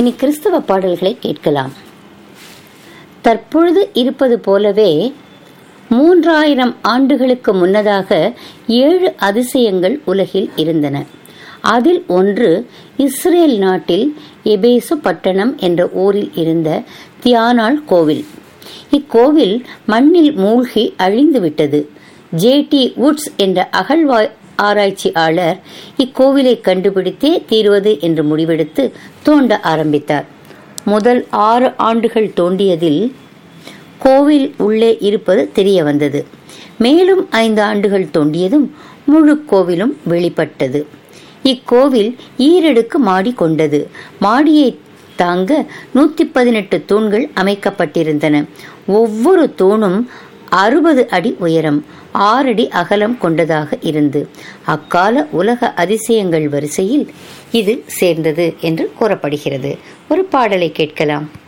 இனி கிறிஸ்தவ பாடல்களை கேட்கலாம் தற்பொழுது இருப்பது போலவே மூன்றாயிரம் ஆண்டுகளுக்கு முன்னதாக ஏழு அதிசயங்கள் உலகில் இருந்தன அதில் ஒன்று இஸ்ரேல் நாட்டில் எபேசு பட்டணம் என்ற ஊரில் இருந்த தியானாள் கோவில் இக்கோவில் மண்ணில் மூழ்கி அழிந்துவிட்டது ஜே டி வுட்ஸ் என்ற அகழ்வாய் ஆராய்ச்சியாளர் இக்கோவிலை கண்டுபிடித்தே தீர்வது என்று முடிவெடுத்து தோண்ட ஆரம்பித்தார் முதல் ஆறு ஆண்டுகள் தோண்டியதில் கோவில் உள்ளே இருப்பது தெரிய வந்தது மேலும் ஐந்து ஆண்டுகள் தோண்டியதும் முழு கோவிலும் வெளிப்பட்டது இக்கோவில் ஈரடுக்கு மாடி கொண்டது மாடியை தாங்க நூத்தி பதினெட்டு தூண்கள் அமைக்கப்பட்டிருந்தன ஒவ்வொரு தூணும் அறுபது அடி உயரம் ஆறடி அகலம் கொண்டதாக இருந்து அக்கால உலக அதிசயங்கள் வரிசையில் இது சேர்ந்தது என்று கூறப்படுகிறது ஒரு பாடலை கேட்கலாம்